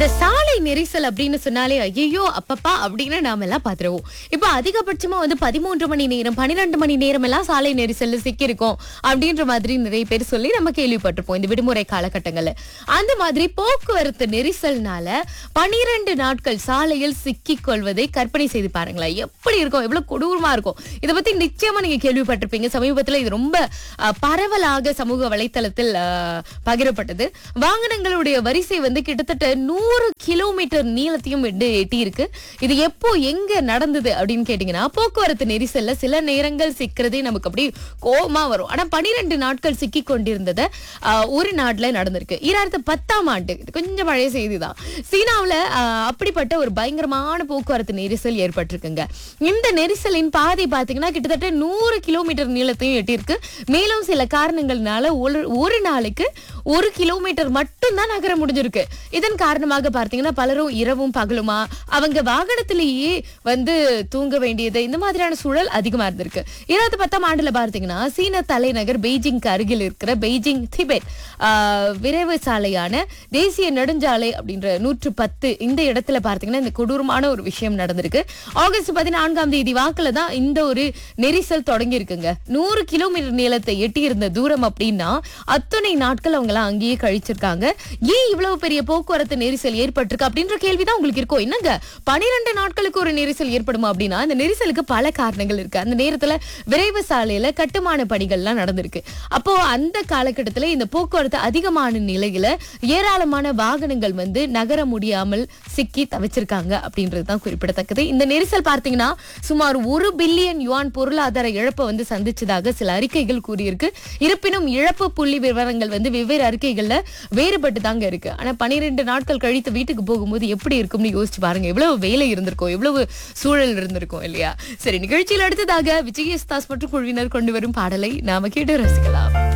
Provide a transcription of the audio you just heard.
இந்த சாலை நெரிசல் அப்படின்னு சொன்னாலே ஐயோ அப்பப்பா அப்படின்னு நாம எல்லாம் பாத்துருவோம் இப்போ அதிகபட்சமா வந்து பதிமூன்று மணி நேரம் பன்னிரெண்டு மணி நேரம் எல்லாம் சாலை நெரிசல்ல சிக்கியிருக்கோம் அப்படின்ற மாதிரி நிறைய பேர் சொல்லி நம்ம கேள்விப்பட்டிருப்போம் இந்த விடுமுறை காலகட்டங்கள்ல அந்த மாதிரி போக்குவரத்து நெரிசல்னால பனிரெண்டு நாட்கள் சாலையில் சிக்கிக் கொள்வதை கற்பனை செய்து பாருங்களேன் எப்படி இருக்கும் எவ்வளவு கொடூரமா இருக்கும் இதை பத்தி நிச்சயமா நீங்க கேள்விப்பட்டிருப்பீங்க சமீபத்துல இது ரொம்ப அஹ், பரவலாக சமூக வலைத்தளத்தில் அஹ், பகிரப்பட்டது வாகனங்களுடைய வரிசை வந்து கிட்டத்தட்ட நூறு கிலோமீட்டர் நீளத்தையும் விட்டு எட்டி இருக்கு இது எப்போ எங்க நடந்தது அப்படின்னு கேட்டீங்கன்னா போக்குவரத்து நெரிசல்ல சில நேரங்கள் சிக்கிறதே நமக்கு அப்படி கோபமா வரும் ஆனா பனிரெண்டு நாட்கள் சிக்கி கொண்டிருந்ததை ஆஹ், ஒரு நாட்டுல நடந்திருக்கு ஈராயிரத்து பத்தாம் ஆண்டு இது கொஞ்சம் பழைய செய்தி தான் சீனாவுல ஆஹ், அப்படிப்பட்ட ஒரு பயங்கரமான போக்குவரத்து நெரிசல் ஏற்பட்டிருக்குங்க இந்த நெரிசலின் பாதை பாத்தீங்கன்னா கிட்டத்தட்ட நூறு கிலோமீட்டர் நீளத்தையும் எட்டியிருக்கு மேலும் சில காரணங்கள்னால ஒரு ஒரு நாளைக்கு ஒரு கிலோமீட்டர் மட்டும் தான் நகர முடிஞ்சிருக்கு இதன் காரணமாக பார்த்தீங்கன்னா பலரும் இரவும் பகலுமா அவங்க வாகனத்திலேயே வந்து தூங்க வேண்டியது இந்த மாதிரியான சூழல் அதிகமா இருந்திருக்கு இருபத்தி பத்தாம் ஆண்டுல பார்த்தீங்கன்னா சீன தலைநகர் பெய்ஜிங்க்கு அருகில் இருக்கிற பெய்ஜிங் திபெத் ஆஹ், விரைவு சாலையான தேசிய நெடுஞ்சாலை அப்படின்ற நூற்று பத்து இந்த இடத்துல பார்த்தீங்கன்னா இந்த கொடூரமான ஒரு விஷயம் நடந்திருக்கு ஆகஸ்ட் பதினான்காம் தேதி வாக்குல தான் இந்த ஒரு நெரிசல் தொடங்கி இருக்குங்க நூறு கிலோமீட்டர் நீளத்தை எட்டி இருந்த தூரம் அப்படின்னா அத்தனை நாட்கள் அவங்க எல்லாம் அங்கேயே கழிச்சிருக்காங்க ஏன் இவ்வளவு பெரிய போக்குவரத்து நெரிசல் ஏற்பட்டிருக்கு அப்படின்ற கேள்விதான் உங்களுக்கு இருக்கும் என்னங்க பனிரெண்டு நாட்களுக்கு ஒரு நெரிசல் ஏற்படுமா அப்படின்னா அந்த நெரிசலுக்கு பல காரணங்கள் இருக்கு அந்த நேரத்துல விரைவு சாலையில கட்டுமான பணிகள்லாம் நடந்திருக்கு அப்போ அந்த காலகட்டத்துல இந்த போக்குவரத்து அதிகமான நிலையில ஏராளமான வாகனங்கள் வந்து நகர முடியாமல் சிக்கி தவிச்சிருக்காங்க அப்படின்றது தான் குறிப்பிடத்தக்கது இந்த நெரிசல் பார்த்தீங்கன்னா சுமார் ஒரு பில்லியன் யுவான் பொருளாதார இழப்பை வந்து சந்திச்சதாக சில அறிக்கைகள் கூறியிருக்கு இருப்பினும் இழப்பு புள்ளி விவரங்கள் வந்து வெவ்வேறு அறிக்கைகள்ல வேறுபட்டு தாங்க இருக்கு ஆனா பனிரெண்டு நாட்கள் கழித்து வீட்டுக்கு போகும்போது எப்படி இருக்கும்னு யோசிச்சு பாருங்க எவ்வளவு வேலை இருந்திருக்கும் எவ்வளவு சூழல் இருந்திருக்கும் இல்லையா சரி நிகழ்ச்சியில் அடுத்ததாக விஜயஸ்தாஸ் மற்றும் குழுவினர் கொண்டு வரும் பாடலை நாம கேட்டு ரசிக்கலாம்